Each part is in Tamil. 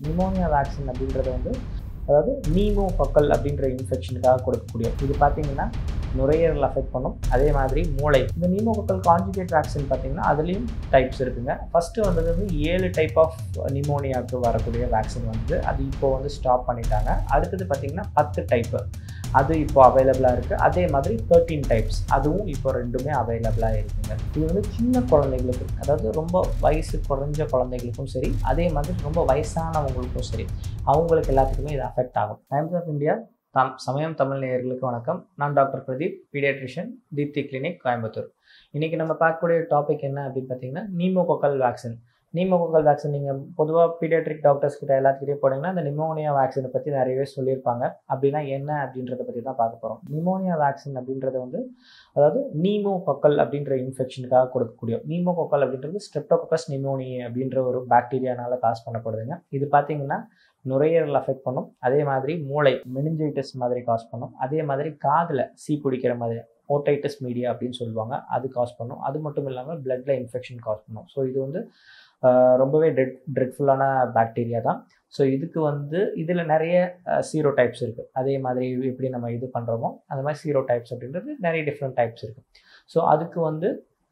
நிமோனியா வேக்சின் அப்படின்றது வந்து அதாவது நீமோ பக்கல் அப்படின்ற இன்ஃபெக்ஷனுக்காக கொடுக்கக்கூடிய இது பார்த்தீங்கன்னா நுரையீரல் அஃபெக்ட் பண்ணும் அதே மாதிரி மூளை இந்த நீமோகோக்கல் கான்ஜுகேட் வேக்சின் பார்த்தீங்கன்னா அதுலேயும் டைப்ஸ் இருக்குங்க ஃபஸ்ட்டு வந்தது வந்து ஏழு டைப் ஆஃப் நிமோனியாவுக்கு வரக்கூடிய வேக்சின் வந்து அது இப்போ வந்து ஸ்டாப் பண்ணிட்டாங்க அடுத்தது பார்த்தீங்கன்னா பத்து டைப்பு அது இப்போ அவைலபிளாக இருக்குது அதே மாதிரி தேர்ட்டீன் டைப்ஸ் அதுவும் இப்போ ரெண்டுமே அவைலபிளாக இருக்குங்க இது வந்து சின்ன குழந்தைகளுக்கு அதாவது ரொம்ப வயசு குறைஞ்ச குழந்தைகளுக்கும் சரி அதே மாதிரி ரொம்ப வயசானவங்களுக்கும் சரி அவங்களுக்கு எல்லாத்துக்குமே இது அஃபெக்ட் ஆகும் டைம்ஸ் ஆஃப் இந்தியா தம் சமயம் தமிழ் நேயர்களுக்கு வணக்கம் நான் doctor Pradeep paediatrician Deepti clinic Coimbatore இன்றைக்கி நம்ம பார்க்கக்கூடிய டாபிக் என்ன அப்படின்னு பார்த்தீங்கன்னா நீமோகோக்கல் வேக்சின் நீமோகோக்கல் வேக்சின் நீங்கள் பொதுவாக பீடியாட்ரிக் டாக்டர்ஸ் கிட்ட எல்லாத்துக்கிட்டே போனீங்கன்னா இந்த நிமோனியா வேக்சினை பற்றி நிறையவே சொல்லியிருப்பாங்க அப்படின்னா என்ன அப்படின்றத பற்றி தான் பார்க்க போகிறோம் நிமோனியா வேக்சின் அப்படின்றது வந்து அதாவது நீமோகோக்கல் அப்படின்ற இன்ஃபெக்ஷனுக்காக கொடுக்கக்கூடிய நீமோகோக்கல் அப்படின்றது ஸ்ட்ரெப்டோகோக்கஸ் நிமோனி அப்படின்ற ஒரு பாக்டீரியானால காஸ் பண்ணப்படுதுங்க இது பார்த்தீங்கன்னா நுரையீரல் அஃபெக்ட் பண்ணும் அதே மாதிரி மூளை மெனிஞ்சைட்டிஸ் மாதிரி காஸ் பண்ணும் அதே மாதிரி காதில் சீ பிடிக்கிற மாதிரி ஓட்டைட்டிஸ் மீடியா அப்படின்னு சொல்லுவாங்க அது காஸ் பண்ணும் அது மட்டும் இல்லாமல் பிளட்டில் இன்ஃபெக்ஷன் காஸ் பண்ணும் ஸோ இது வந்து ரொம்பவே டெட் ட்ரெட்ஃபுல்லான பாக்டீரியா தான் ஸோ இதுக்கு வந்து இதில் நிறைய சீரோ டைப்ஸ் இருக்குது அதே மாதிரி எப்படி நம்ம இது பண்ணுறோமோ அந்த மாதிரி சீரோ டைப்ஸ் அப்படின்றது நிறைய டிஃப்ரெண்ட் டைப்ஸ் இருக்குது ஸோ அதுக்கு வந்து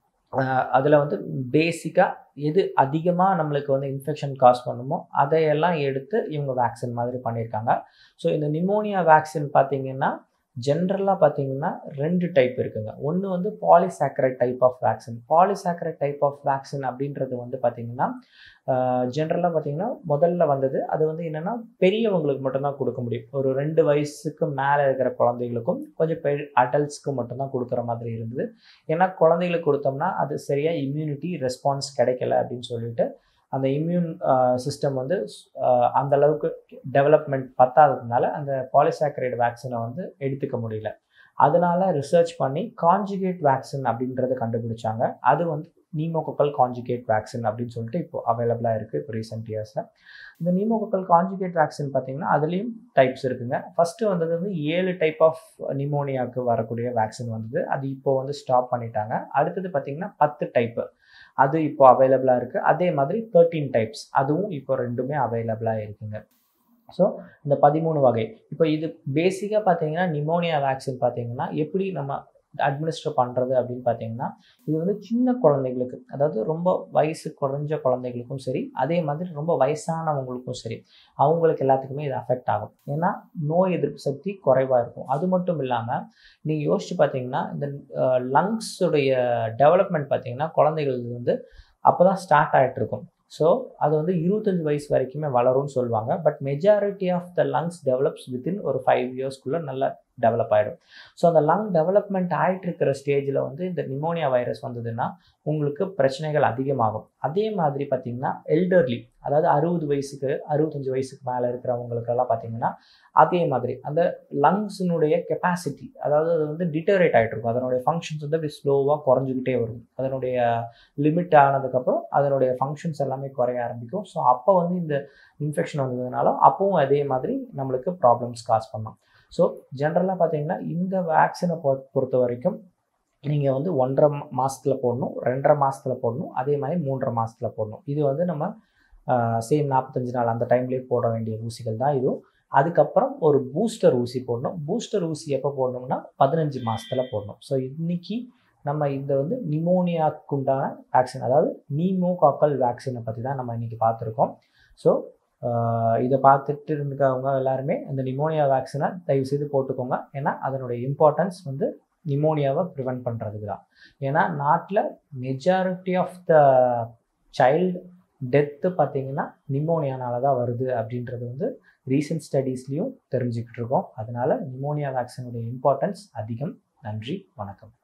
அதில் வந்து பேசிக்காக எது அதிகமாக நம்மளுக்கு வந்து இன்ஃபெக்ஷன் காஸ் பண்ணுமோ அதையெல்லாம் எடுத்து இவங்க வேக்சின் மாதிரி பண்ணியிருக்காங்க ஸோ இந்த நிமோனியா வேக்சின் பார்த்தீங்கன்னா ஜென்ரலாக பார்த்தீங்கன்னா ரெண்டு டைப் இருக்குங்க ஒன்று வந்து polysaccharide type of vaccine polysaccharide type of vaccine அப்படின்றது வந்து பார்த்தீங்கன்னா ஜென்ரலாக பார்த்தீங்கன்னா முதல்ல வந்தது அது வந்து என்னென்னா பெரியவங்களுக்கு மட்டும்தான் கொடுக்க முடியும் ஒரு ரெண்டு வயசுக்கு மேலே இருக்கிற குழந்தைகளுக்கும் கொஞ்சம் பெ அடல்ட்ஸ்க்கு மட்டும்தான் கொடுக்குற மாதிரி இருந்தது ஏன்னா குழந்தைகளுக்கு கொடுத்தோம்னா அது சரியாக இம்யூனிட்டி ரெஸ்பான்ஸ் கிடைக்கல அப்படின்னு சொல்லிட்டு அந்த இம்யூன் சிஸ்டம் வந்து அந்த அளவுக்கு டெவலப்மெண்ட் பத்தாததுனால அந்த பாலிசாக்கரைடு வேக்சினை வந்து எடுத்துக்க முடியல அதனால ரிசர்ச் பண்ணி கான்ஜுகேட் வேக்சின் அப்படின்றத கண்டுபிடிச்சாங்க அது வந்து நீமோகோக்கல் கான்ஜுகேட் வேக்சின் அப்படின்னு சொல்லிட்டு இப்போ அவைலபிளாக இருக்குது இப்போ ரீசெண்ட் இயர்ஸில் இந்த நீமோகோக்கல் கான்ஜுகேட் வேக்சின் பார்த்தீங்கன்னா அதுலேயும் டைப்ஸ் இருக்குங்க ஃபஸ்ட்டு வந்தது வந்து ஏழு டைப் ஆஃப் நிமோனியாவுக்கு வரக்கூடிய வேக்சின் வந்தது அது இப்போ வந்து ஸ்டாப் பண்ணிட்டாங்க அடுத்தது பார்த்தீங்கன்னா பத்து டைப்பு அது இப்போ அவைலபிளாக இருக்குது அதே மாதிரி தேர்ட்டீன் டைப்ஸ் அதுவும் இப்போ ரெண்டுமே அவைலபிளாக இருக்குங்க ஸோ இந்த பதிமூணு வகை இப்போ இது பேசிக்காக பார்த்தீங்கன்னா நிமோனியா வேக்சின் பார்த்தீங்கன்னா எப்படி நம்ம அட்மினிஸ்டர் பண்ணுறது அப்படின்னு பார்த்தீங்கன்னா இது வந்து சின்ன குழந்தைகளுக்கு அதாவது ரொம்ப வயசு குறைஞ்ச குழந்தைகளுக்கும் சரி அதே மாதிரி ரொம்ப வயசானவங்களுக்கும் சரி அவங்களுக்கு எல்லாத்துக்குமே இது அஃபெக்ட் ஆகும் ஏன்னா நோய் எதிர்ப்பு சக்தி குறைவாக இருக்கும் அது மட்டும் இல்லாமல் நீங்கள் யோசிச்சு பார்த்தீங்கன்னா இந்த லங்ஸுடைய டெவலப்மெண்ட் பார்த்தீங்கன்னா குழந்தைகள் வந்து அப்போ தான் ஸ்டார்ட் ஆகிட்டு இருக்கும் ஸோ அது வந்து இருபத்தஞ்சி வயசு வரைக்குமே வளரும்னு சொல்லுவாங்க but majority of the lungs develops within ஒரு ஃபைவ் இயர்ஸ்க்குள்ளே நல்லா டெவலப் ஆகிடும் ஸோ அந்த லங் டெவலப்மெண்ட் ஆகிட்டு இருக்கிற ஸ்டேஜில் வந்து இந்த நிமோனியா வைரஸ் வந்ததுன்னா உங்களுக்கு பிரச்சனைகள் அதிகமாகும் அதே மாதிரி பார்த்திங்கன்னா எல்டர்லி அதாவது அறுபது வயசுக்கு அறுபத்தஞ்சு வயசுக்கு மேலே இருக்கிறவங்களுக்கெல்லாம் பார்த்திங்கன்னா அதே மாதிரி அந்த லங்ஸினுடைய கெப்பாசிட்டி அதாவது அது வந்து டிட்டரேட் ஆகிட்டு இருக்கும் அதனுடைய ஃபங்க்ஷன்ஸ் வந்து அப்படி ஸ்லோவாக குறைஞ்சிக்கிட்டே வரும் அதனுடைய லிமிட் ஆனதுக்கப்புறம் அதனுடைய ஃபங்க்ஷன்ஸ் எல்லாமே குறைய ஆரம்பிக்கும் ஸோ அப்போ வந்து இந்த இன்ஃபெக்ஷன் வந்ததுனால அப்பவும் அதே மாதிரி நம்மளுக்கு ப்ராப்ளம்ஸ் காஸ் பண்ணலாம் ஸோ ஜென்ரலாக பார்த்தீங்கன்னா இந்த வேக்சினை பொறுத்த வரைக்கும் நீங்கள் வந்து ஒன்றரை மாதத்தில் போடணும் ரெண்டரை மாதத்தில் போடணும் அதே மாதிரி மூன்றரை மாதத்தில் போடணும் இது வந்து நம்ம சேம் நாற்பத்தஞ்சு நாள் அந்த டைம்லேயே போட வேண்டிய ஊசிகள் தான் இதுவும் அதுக்கப்புறம் ஒரு பூஸ்டர் ஊசி போடணும் பூஸ்டர் ஊசி எப்போ போடணும்னா பதினஞ்சு மாதத்தில் போடணும் ஸோ இன்னைக்கு நம்ம இந்த வந்து நிமோனியாக்குண்டான வேக்சின் அதாவது நீமோகாக்கல் வேக்சினை பற்றி தான் நம்ம இன்றைக்கி பார்த்துருக்கோம் ஸோ இதை பார்த்துட்டு இருந்துக்கவங்க எல்லாருமே இந்த நிமோனியா வேக்சினை தயவு செய்து போட்டுக்கோங்க ஏன்னா அதனுடைய இம்பார்ட்டன்ஸ் வந்து நிமோனியாவை ப்ரிவெண்ட் பண்ணுறதுக்கு தான் ஏன்னா நாட்டில் majority of the child death பார்த்தீங்கன்னா நிமோனியானால தான் வருது அப்படின்றது வந்து ரீசெண்ட் ஸ்டடீஸ்லேயும் தெரிஞ்சுக்கிட்டு இருக்கோம் அதனால நிமோனியா வேக்சினுடைய இம்பார்ட்டன்ஸ் அதிகம் நன்றி வணக்கம்